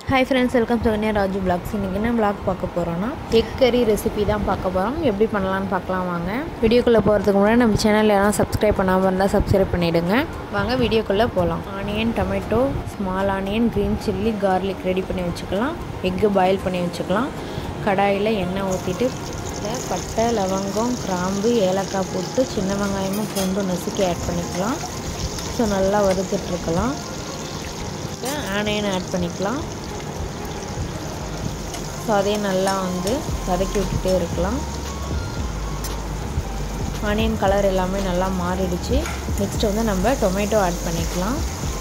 hi friends welcome Sukanya Raju blogs இன்றைக்கி என்ன black பார்க்க போகிறோன்னா எக் கறி ரெசிபி தான் பார்க்க போகிறோம் எப்படி பண்ணலான்னு பார்க்கலாம் வாங்க வீடியோக்குள்ளே போகிறதுக்கு முன்னாடி நம்ம சேனல் யாரும் சப்ஸ்கிரைப் பண்ணாமல் இருந்தால் சப்ஸ்கிரைப் பண்ணிவிடுங்க வாங்க வீடியோக்குள்ளே போகலாம் onion tomato small onion green chilli garlic ready பண்ணி வச்சுக்கலாம் எக்கு பாயில் பண்ணி வச்சுக்கலாம் கடாயில் எண்ணெய் ஊற்றிட்டு இதில் பட்டை லவங்கம் கிராம்பு ஏலக்காய் போட்டு சின்ன வெங்காயமும் பூண்டும் நசுக்கி ஆட் பண்ணிக்கலாம் ஸோ நல்லா வறுத்துட்ருக்கலாம் ஆனியன் ஆட் பண்ணிக்கலாம் ஸோ அதையும் நல்லா வந்து வதக்கி விட்டுட்டே இருக்கலாம் ஆனியன் கலர் எல்லாமே நல்லா மாறிடுச்சு நெக்ஸ்ட் வந்து நம்ம டொமேட்டோ ஆட் பண்ணிக்கலாம்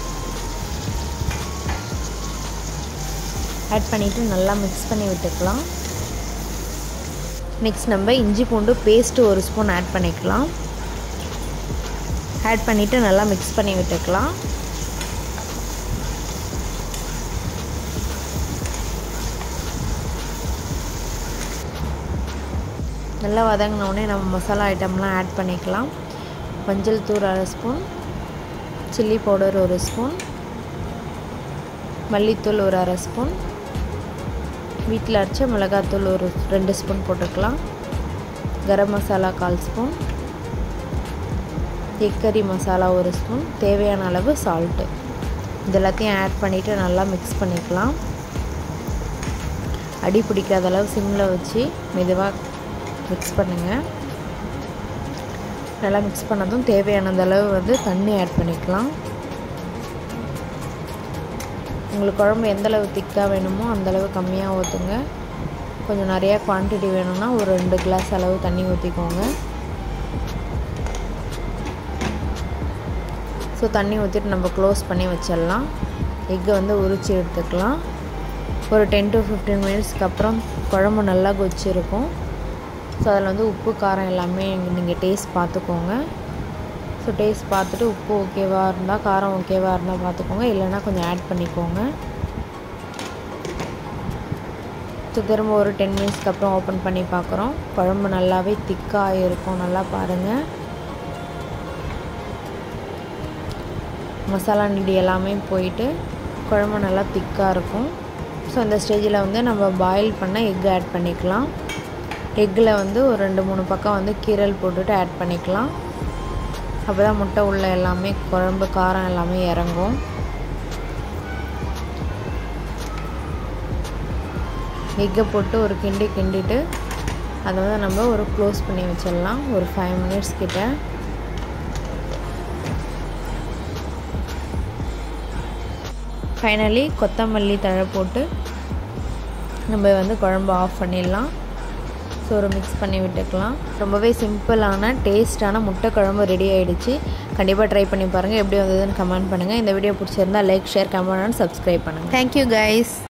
ஆட் பண்ணிவிட்டு நல்லா மிக்ஸ் பண்ணி விட்டுக்கலாம் நெக்ஸ்ட் நம்ம இஞ்சி பூண்டு பேஸ்ட்டு ஒரு ஸ்பூன் ஆட் பண்ணிக்கலாம் ஆட் பண்ணிவிட்டு நல்லா மிக்ஸ் பண்ணி விட்டுக்கலாம் நல்லா வதங்கினோடனே நம்ம மசாலா ஐட்டம்லாம் ஆட் பண்ணிக்கலாம் மஞ்சள் தூள் அரை ஸ்பூன் சில்லி பவுடர் ஒரு ஸ்பூன் மல்லித்தூள் ஒரு அரை ஸ்பூன் வீட்டில் அரைச்ச மிளகாத்தூள் ஒரு ரெண்டு ஸ்பூன் போட்டுக்கலாம் கரம் மசாலா கால் ஸ்பூன் எக்கரி மசாலா ஒரு ஸ்பூன் தேவையான அளவு சால்ட்டு இது எல்லாத்தையும் ஆட் பண்ணிவிட்டு நல்லா மிக்ஸ் பண்ணிக்கலாம் அடி பிடிக்காத அளவு சிம்மில் வச்சு மெதுவாக மிக்ஸ் பண்ணுங்கள் நல்லா மிக்ஸ் பண்ணதும் தேவையானது அளவு வந்து தண்ணி ஆட் பண்ணிக்கலாம் உங்களுக்கு குழம்பு எந்தளவு திக்காக வேணுமோ அந்தளவு கம்மியாக ஊற்றுங்க கொஞ்சம் நிறையா குவான்டிட்டி வேணும்னா ஒரு ரெண்டு கிளாஸ் அளவு தண்ணி ஊற்றிக்கோங்க ஸோ தண்ணி ஊற்றிட்டு நம்ம க்ளோஸ் பண்ணி வச்சிடலாம் எக்கை வந்து உரித்து எடுத்துக்கலாம் ஒரு டென் டு ஃபிஃப்டீன் மினிட்ஸ்க்கு அப்புறம் குழம்பு நல்லா கொச்சிருக்கும் ஸோ அதில் வந்து உப்பு காரம் எல்லாமே நீங்கள் டேஸ்ட் பார்த்துக்கோங்க ஸோ டேஸ்ட் பார்த்துட்டு உப்பு ஓகேவாக இருந்தால் காரம் ஓகேவாக இருந்தால் பார்த்துக்கோங்க இல்லைன்னா கொஞ்சம் ஆட் பண்ணிக்கோங்க ஸோ திரும்ப ஒரு டென் மினிட்ஸ்க்கு அப்புறம் ஓப்பன் பண்ணி பார்க்குறோம் குழம்பு நல்லாவே திக்காக இருக்கும் நல்லா பாருங்கள் மசாலா நீடி எல்லாமே போயிட்டு குழம்பு நல்லா திக்காக இருக்கும் ஸோ இந்த ஸ்டேஜில் வந்து நம்ம பாயில் பண்ண எக் ஆட் பண்ணிக்கலாம் எக்கில் வந்து ஒரு ரெண்டு மூணு பக்கம் வந்து கீரல் போட்டுட்டு ஆட் பண்ணிக்கலாம் அப்போ தான் முட்டை உள்ள எல்லாமே குழம்பு காரம் எல்லாமே இறங்கும் எக்கை போட்டு ஒரு கிண்டி கிண்டிட்டு அதை வந்து நம்ம ஒரு க்ளோஸ் பண்ணி வச்சிடலாம் ஒரு ஃபைவ் மினிட்ஸ் கிட்ட ஃபைனலி கொத்தமல்லி தழை போட்டு நம்ம வந்து குழம்பு ஆஃப் பண்ணிடலாம் ஸோ ஒரு மிக்ஸ் பண்ணி விட்டுக்கலாம் ரொம்பவே சிம்பிளான டேஸ்ட்டான முட்டை குழம்பு ரெடி ஆகிடுச்சு கண்டிப்பாக ட்ரை பண்ணி பாருங்கள் எப்படி வந்ததுன்னு கமெண்ட் பண்ணுங்கள் இந்த வீடியோ பிடிச்சிருந்தா like share comment and subscribe பண்ணுங்கள் தேங்க்யூ கைஸ்